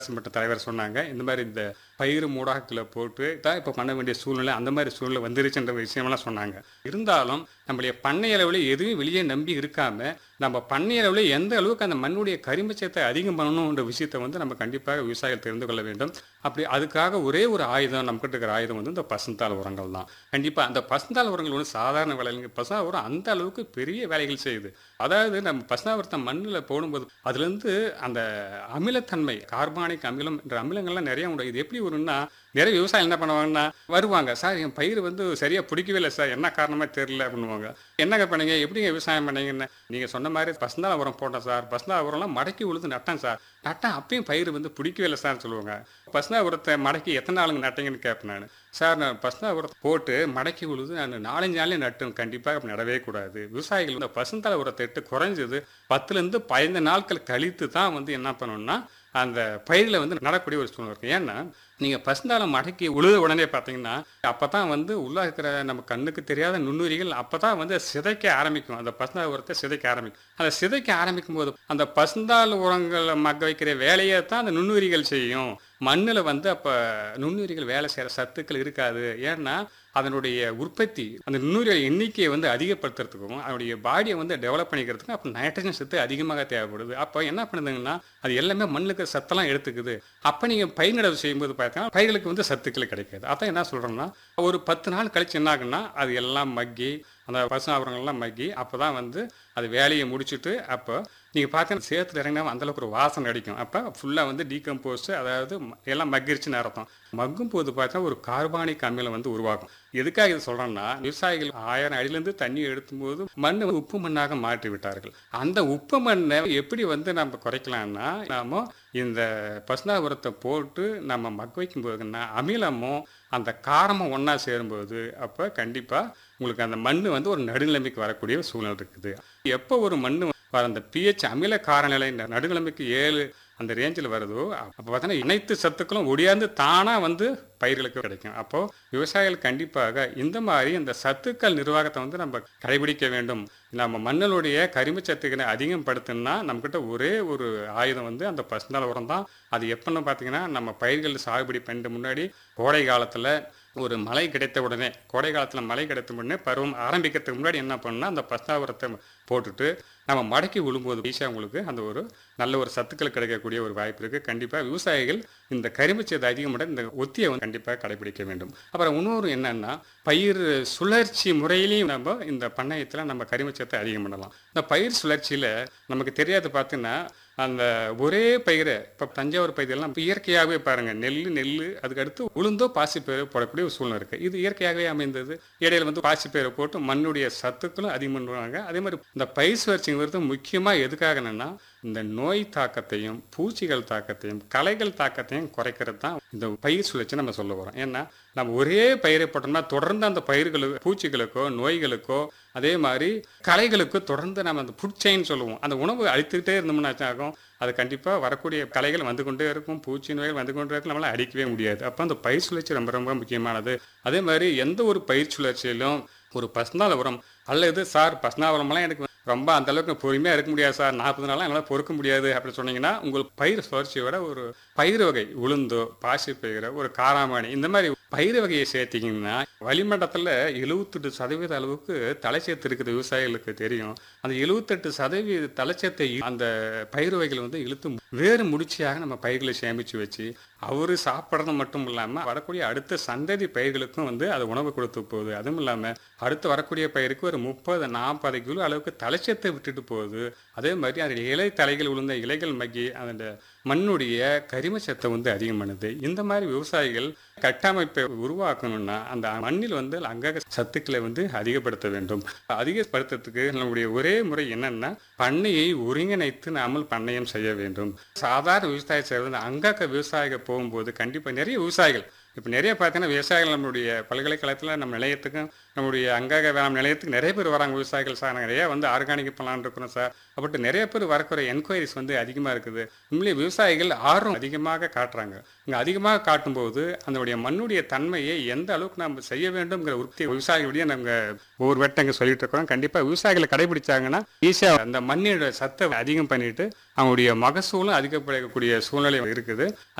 மட்ட தலைவர் சொன்னாங்க இந்த மாதிரி இந்த பயிர் மூடாக்கில் போட்டு தான் இப்போ பண்ண வேண்டிய சூழ்நிலை அந்த மாதிரி சூழ்நிலை வந்துருச்சுன்ற விஷயமெல்லாம் சொன்னாங்க இருந்தாலும் நம்மளுடைய பண்ணை அளவில் எதுவும் வெளியே நம்பி இருக்காம நம்ம பண்ணை அளவில் எந்த அளவுக்கு அந்த மண்ணுடைய கரிமச்சத்தை அதிகம் பண்ணணுன்ற விஷயத்தை வந்து நம்ம கண்டிப்பாக விவசாயிகள் தெரிந்து கொள்ள வேண்டும் அப்படி அதுக்காக ஒரே ஒரு ஆயுதம் நம்மகிட்ட இருக்கிற ஆயுதம் வந்து இந்த பசுந்தாள் உரங்கள் தான் கண்டிப்பாக அந்த பசுந்தாள் உரங்கள் வந்து சாதாரண வேலைங்க பசுந்தாள் உரம் அந்த அளவுக்கு பெரிய வேலைகள் செய்யுது அதாவது நம்ம பசுந்தாவரத்தை மண்ணில் போடும்போது அதுலேருந்து அந்த அமிலத்தன்மை கார்பானிக் அமிலம் என்ற அமிலங்கள்லாம் நிறைய உண்டு இது எப்படி வரும்னா நிறைய விவசாயம் என்ன பண்ணுவாங்கன்னா வருவாங்க சார் என் பயிர் வந்து சரியாக பிடிக்கவே இல்லை சார் என்ன காரணமாக தெரியல அப்படின்னுவாங்க என்னங்க பண்ணீங்க எப்படிங்க விவசாயம் பண்ணீங்கன்னு நீங்கள் சொன்ன மாதிரி பசுந்தாள் உரம் போட்டேன் சார் பசுந்தாள் உரம்லாம் மடக்கி உழுது நட்டேன் சார் நட்டேன் அப்பயும் பயிர் வந்து பிடிக்கவே இல்லை சார் சொல்லுவாங்க பசுந்தா உரத்தை மடக்கி எத்தனை நாளுங்க நட்டீங்கன்னு கேட்பேன் நான் சார் நான் பசுந்தா உரத்தை போட்டு மடக்கி உழுது நான் நாலஞ்சு நாளே நட்டும் கண்டிப்பாக அப்படி நடவே கூடாது விவசாயிகள் வந்து பசுந்தாள் உரத்தை இட்டு குறைஞ்சது பத்துலேருந்து பதினைந்து நாட்கள் கழித்து தான் வந்து என்ன பண்ணணும்னா அந்த பயிரில் வந்து நடக்கூடிய ஒரு சூழ்நிலை இருக்கும் ஏன்னா நீங்கள் பசுந்தாளம் மடக்கி உழுத உடனே பார்த்தீங்கன்னா அப்போ தான் வந்து உள்ளே இருக்கிற நம்ம கண்ணுக்கு தெரியாத நுண்ணுயிரிகள் அப்போ தான் வந்து சிதைக்க ஆரம்பிக்கும் அந்த பசுந்தாள் உரத்தை சிதைக்க ஆரம்பிக்கும் அந்த சிதைக்க ஆரம்பிக்கும் போது அந்த பசுந்தாள் உரங்களை மக்க வைக்கிற வேலையை தான் அந்த நுண்ணுயிரிகள் செய்யும் மண்ணில் வந்து அப்போ நுண்ணுயிரிகள் வேலை செய்கிற சத்துக்கள் இருக்காது ஏன்னா அதனுடைய உற்பத்தி அந்த நுண்ணுயிரிகள் எண்ணிக்கையை வந்து அதிகப்படுத்துறதுக்கும் அதனுடைய பாடியை வந்து டெவலப் பண்ணிக்கிறதுக்கும் அப்போ நைட்ரஜன் சத்து அதிகமாக தேவைப்படுது அப்போ என்ன பண்ணுதுங்கன்னா அது எல்லாமே மண்ணுக்கு சத்தெல்லாம் எடுத்துக்குது அப்போ நீங்கள் பயிர் நடவு செய்யும்போது பார்த்தீங்கன்னா பயிர்களுக்கு வந்து சத்துக்கள் கிடைக்காது அதான் என்ன சொல்கிறோம்னா ஒரு பத்து நாள் கழிச்சு என்ன ஆகுன்னா அது எல்லாம் மக்கி அந்த பசு ஆவரங்கள்லாம் மக்கி அப்போ தான் வந்து அது வேலையை முடிச்சுட்டு அப்போ நீங்கள் பார்த்தீங்கன்னா சேத்துல இறங்கினா அந்தளவுக்கு ஒரு வாசனை அடிக்கும் அப்போ ஃபுல்லாக வந்து டீகம்போஸ் அதாவது ம- எல்லாம் மக்கிருச்சுன்னு அர்த்தம் மக்கும் போது பார்த்தா ஒரு கார்பானிக் அமிலம் வந்து உருவாகும் எதுக்காக இது சொல்கிறேன்னா விவசாயிகள் ஆயிரம் அடியிலேருந்து தண்ணி எடுக்கும்போது மண் உப்பு மண்ணாக மாற்றி விட்டார்கள் அந்த உப்பு மண்ணை எப்படி வந்து நம்ம குறைக்கலாம்னா நாம இந்த பசுனா உரத்தை போட்டு நம்ம மக்க வைக்கும்போதுன்னா அமிலமும் அந்த காரமும் ஒன்றா சேரும்போது அப்போ கண்டிப்பாக உங்களுக்கு அந்த மண் வந்து ஒரு நடுநிலைமைக்கு வரக்கூடிய ஒரு சூழ்நிலை இருக்குது எப்போ ஒரு மண் வர அந்த பிஹெச் அமில காரநிலை இந்த நடுநிலைமைக்கு ஏழு அந்த ரேஞ்சில் வருதோ அப்போ பார்த்தீங்கன்னா அனைத்து சத்துக்களும் ஒடியாந்து தானாக வந்து பயிர்களுக்கு கிடைக்கும் அப்போது விவசாயிகள் கண்டிப்பாக இந்த மாதிரி இந்த சத்துக்கள் நிர்வாகத்தை வந்து நம்ம கடைபிடிக்க வேண்டும் நம்ம மண்ணினுடைய கரிம சத்துக்களை அதிகப்படுத்தணும்னா நம்மக்கிட்ட ஒரே ஒரு ஆயுதம் வந்து அந்த பசுந்தாள் உரம் தான் அது எப்போன்னு பார்த்தீங்கன்னா நம்ம பயிர்கள் சாகுபடி பண்ணிட்டு முன்னாடி கோடை காலத்தில் ஒரு மழை கிடைத்த உடனே கோடை காலத்தில் மழை கிடைத்த உடனே பருவம் ஆரம்பிக்கிறதுக்கு முன்னாடி என்ன பண்ணணும்னா அந்த பஸ்தாவரத்தை போட்டுட்டு நம்ம மடக்கி விழும்போது ஈஸியாக உங்களுக்கு அந்த ஒரு நல்ல ஒரு சத்துக்கள் கிடைக்கக்கூடிய ஒரு வாய்ப்பு இருக்குது கண்டிப்பாக விவசாயிகள் இந்த கரிமச்சத்தை அதிகமாக இந்த ஒத்தியை வந்து கண்டிப்பாக கடைபிடிக்க வேண்டும் அப்புறம் இன்னொரு என்னன்னா பயிர் சுழற்சி முறையிலையும் நம்ம இந்த பண்ணையத்தில் நம்ம கரிமச்சத்தை அதிகம் பண்ணலாம் இந்த பயிர் சுழற்சியில் நமக்கு தெரியாது பார்த்தீங்கன்னா அந்த ஒரே பயிரை இப்போ தஞ்சாவூர் பயிரெல்லாம் இப்போ இயற்கையாகவே பாருங்கள் நெல் நெல் அதுக்கு அடுத்து உளுந்தோ பாசிப்பயிறு போடக்கூடிய ஒரு சூழ்நிலை இருக்குது இது இயற்கையாகவே அமைந்தது இடையில வந்து பாசிப்பயிரை போட்டு மண்ணுடைய சத்துக்களும் அதிகம் பண்ணுவாங்க அதே மாதிரி இந்த பயிர் சுழற்சிங்கிறது முக்கியமாக எதுக்காகனா இந்த நோய் தாக்கத்தையும் பூச்சிகள் தாக்கத்தையும் களைகள் தாக்கத்தையும் குறைக்கிறது தான் இந்த பயிர் சுழற்சி நம்ம சொல்ல வரோம் ஏன்னா நம்ம ஒரே பயிரை போட்டோம்னா தொடர்ந்து அந்த பயிர்களுக்கு பூச்சிகளுக்கோ நோய்களுக்கோ அதே மாதிரி களைகளுக்கு தொடர்ந்து நம்ம அந்த ஃபுட் செயின் சொல்லுவோம் அந்த உணவு அழித்துக்கிட்டே இருந்தோம்னா ஆகும் அது கண்டிப்பாக வரக்கூடிய களைகள் வந்து கொண்டே இருக்கும் பூச்சி நோய்கள் வந்து கொண்டே இருக்கும் நம்மளால அடிக்கவே முடியாது அப்போ அந்த பயிர் சுழற்சி ரொம்ப ரொம்ப முக்கியமானது அதே மாதிரி எந்த ஒரு பயிர் சுழற்சியிலும் ஒரு பசுநாள் உரம் அல்லது சார் பசுநாள் உரமெல்லாம் எனக்கு ரொம்ப அந்த அளவுக்கு பொறுமையாக இருக்க முடியாது சார் நாற்பது நாளாக என்னால் பொறுக்க முடியாது அப்படின்னு சொன்னீங்கன்னா உங்களுக்கு பயிர் சுழற்சியோட ஒரு பயிர் வகை உளுந்தோ பாசி பயிரை ஒரு காராமணி இந்த மாதிரி பயிர் வகையை சேர்த்தீங்கன்னா வளிமண்டலத்தில் எழுபத்தெட்டு சதவீத அளவுக்கு தலைச்சத்து இருக்குது விவசாயிகளுக்கு தெரியும் அந்த எழுபத்தெட்டு சதவீத தலைச்சத்தை அந்த பயிர் வகைகள் வந்து இழுத்து வேறு முடிச்சியாக நம்ம பயிர்களை சேமித்து வச்சு அவரு சாப்பிட்றது மட்டும் இல்லாமல் வரக்கூடிய அடுத்த சந்ததி பயிர்களுக்கும் வந்து அது உணவு கொடுத்து போகுது அதுவும் இல்லாமல் அடுத்து வரக்கூடிய பயிருக்கு ஒரு முப்பது நாற்பது கிலோ அளவுக்கு தலைச்சத்தை விட்டுட்டு போகுது அதே மாதிரி அந்த இலை தலைகள் விழுந்த இலைகள் மக்கி அந்த மண்ணுடைய கரிம சத்தை வந்து அதிகம் பண்ணுது இந்த மாதிரி விவசாயிகள் கட்டமைப்பை உருவாக்கணும்னா அந்த மண்ணில் வந்து அங்கக சத்துக்களை வந்து அதிகப்படுத்த வேண்டும் அதிகப்படுத்துறதுக்கு நம்முடைய ஒரே முறை என்னன்னா பண்ணையை ஒருங்கிணைத்து நாமல் பண்ணையம் செய்ய வேண்டும் சாதாரண விவசாயம் செய்வது அங்கக விவசாயிகள் போகும்போது கண்டிப்பாக நிறைய விவசாயிகள் இப்போ நிறைய பார்த்தீங்கன்னா விவசாயிகள் நம்மளுடைய பல்கலைக்கழகத்தில் நம்ம நிலையத்துக்கும் நம்முடைய அங்கக வேளாண் நிலையத்துக்கு நிறைய பேர் வராங்க விவசாயிகள் சார் நாங்கள் நிறைய வந்து ஆர்கானிக் பண்ணலான்னு இருக்கிறோம் சார் அப்படி நிறைய பேர் வரக்கூடிய என்கொயரிஸ் வந்து அதிகமாக இருக்குது உண்மையிலே விவசாயிகள் ஆர்வம் அதிகமாக காட்டுறாங்க இங்கே அதிகமாக காட்டும்போது அதனுடைய மண்ணுடைய தன்மையை எந்த அளவுக்கு நம்ம செய்ய வேண்டும்ங்கிற உறுதி விவசாயிகளுடைய நாங்கள் ஒவ்வொரு வட்டங்க சொல்லிட்டு இருக்கிறோம் கண்டிப்பாக விவசாயிகளை கடைபிடிச்சாங்கன்னா ஈஸியாக அந்த மண்ணோட சத்தை அதிகம் பண்ணிட்டு அவங்களுடைய மகசூலும் அதிகப்படக்கூடிய சூழ்நிலை இருக்குது